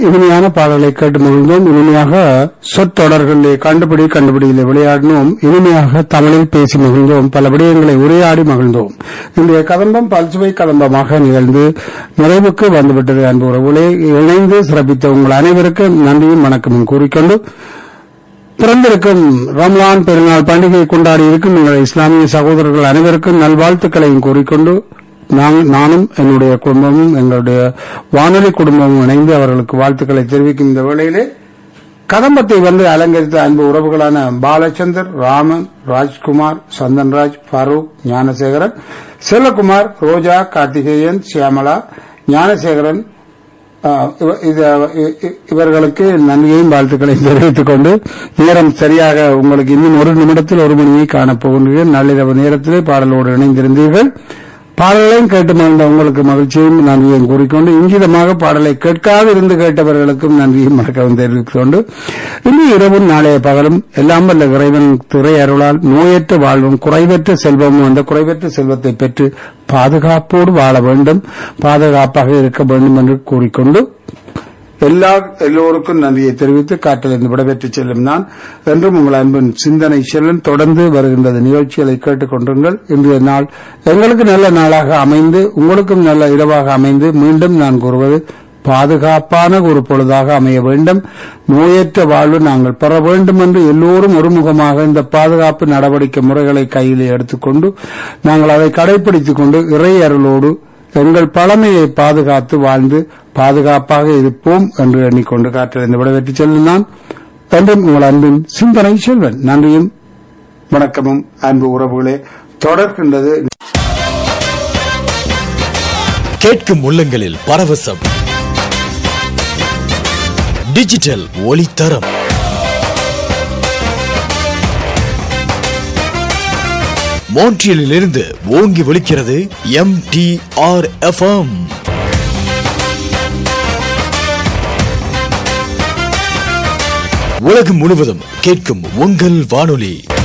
இனிமையான பாடலை கேட்டு மகிழ்ந்தோம் இனிமையாக சொற்றொடர்களிலே கண்டுபிடி கண்டுபிடியிலே விளையாடினோம் இனிமையாக தமிழில் பேசி மகிழ்ந்தோம் பல விடயங்களை உரையாடி மகிழ்ந்தோம் இன்றைய கதம்பம் பல்சுவை கதம்பமாக நிகழ்ந்து நிறைவுக்கு வந்துவிட்டது அன்பு உறவுகளே இணைந்து சிறப்பித்த உங்கள் அனைவருக்கும் நன்றியும் வணக்கமும் கூறிக்கொண்டு பிறந்திருக்கும் ரம்லான் பெருநாள் பண்டிகை கொண்டாடி இருக்கும் எங்கள் இஸ்லாமிய சகோதரர்கள் அனைவருக்கும் நல்வாழ்த்துக்களையும் கூறிக்கொண்டு நான்- நானும் என்னுடைய குடும்பமும் எங்களுடைய வானொலி குடும்பமும் இணைந்து அவர்களுக்கு வாழ்த்துக்களை தெரிவிக்கும் இந்த வேளையிலே கதம்பத்தை வந்து அலங்கரித்த அன்பு உறவுகளான பாலச்சந்தர் ராமன் ராஜ்குமார் சந்தன்ராஜ் ஃபரூக் ஞானசேகரன் செல்வகுமார் ரோஜா கார்த்திகேயன் சியாமலா ஞானசேகரன் ஆஹ் இவ- இது- இ- இ- இவர்களுக்கு நன்றியையும் வாழ்த்துக்களையும் தெரிவித்துக் கொண்டு நேரம் சரியாக உங்களுக்கு இன்னும் ஒரு நிமிடத்தில் ஒரு மணியை காணப்போகின்றீர்கள் நள்ளிரவு நேரத்திலே பாடலோடு இணைந்திருந்தீர்கள் பாடலையும் கேட்டு மகிழ்ந்த உங்களுக்கு மகிழ்ச்சியையும் நன்றியையும் கூறிக்கொண்டு இங்கிதமாக பாடலை கேட்காது இருந்து கேட்டவர்களுக்கும் நன்றியும் வணக்கம் தெரிவித்துக் கொண்டு இன்று இரவும் நாளைய பகலும் எல்லாம் வல்ல இறைவன் துறை அருளால் நோயற்ற வாழ்வும் குறைவற்ற செல்வமும் அந்த குறைவற்ற செல்வத்தை பெற்று பாதுகாப்போடு வாழ வேண்டும் பாதுகாப்பாக இருக்க வேண்டும் என்று கூறிக்கொண்டு எல்லா எல்லோருக்கும் நன்றியை தெரிவித்து காற்றிலிருந்து விடைபெற்று செல்லும் நான் என்றும் உங்கள் அன்பின் சிந்தனை செல்லும் தொடர்ந்து வருகின்றது நிகழ்ச்சிகளை கேட்டுக் கொண்டிருங்கள் இன்றைய நாள் எங்களுக்கு நல்ல நாளாக அமைந்து உங்களுக்கும் நல்ல இரவாக அமைந்து மீண்டும் நான் கூறுவது பாதுகாப்பான ஒரு பொழுதாக அமைய வேண்டும் நோயற்ற வாழ்வு நாங்கள் பெற வேண்டும் என்று எல்லோரும் ஒருமுகமாக இந்த பாதுகாப்பு நடவடிக்கை முறைகளை கையிலே எடுத்துக்கொண்டு நாங்கள் அதை கடைபிடித்துக் கொண்டு இறை அருளோடு எங்கள் பழமையை பாதுகாத்து வாழ்ந்து பாதுகாப்பாக இருப்போம் என்று எண்ணிக்கொண்டு காற்றிலிருந்து விடைபெற்று செல்லும் நான் என்றும் உங்கள் அன்பின் சிந்தனை செல்வன் நன்றியும் வணக்கமும் அன்பு உறவுகளே தொடர்கின்றது கேட்கும் உள்ளங்களில் பரவசம் டிஜிட்டல் ஒளித்தரம் மோன்ட்ரியலில் இருந்து ஓங்கி ஒலிக்கிறது எம் டி ஆர் எஃப்எம் உலகம் முழுவதும் கேட்கும் உங்கள் வானொலி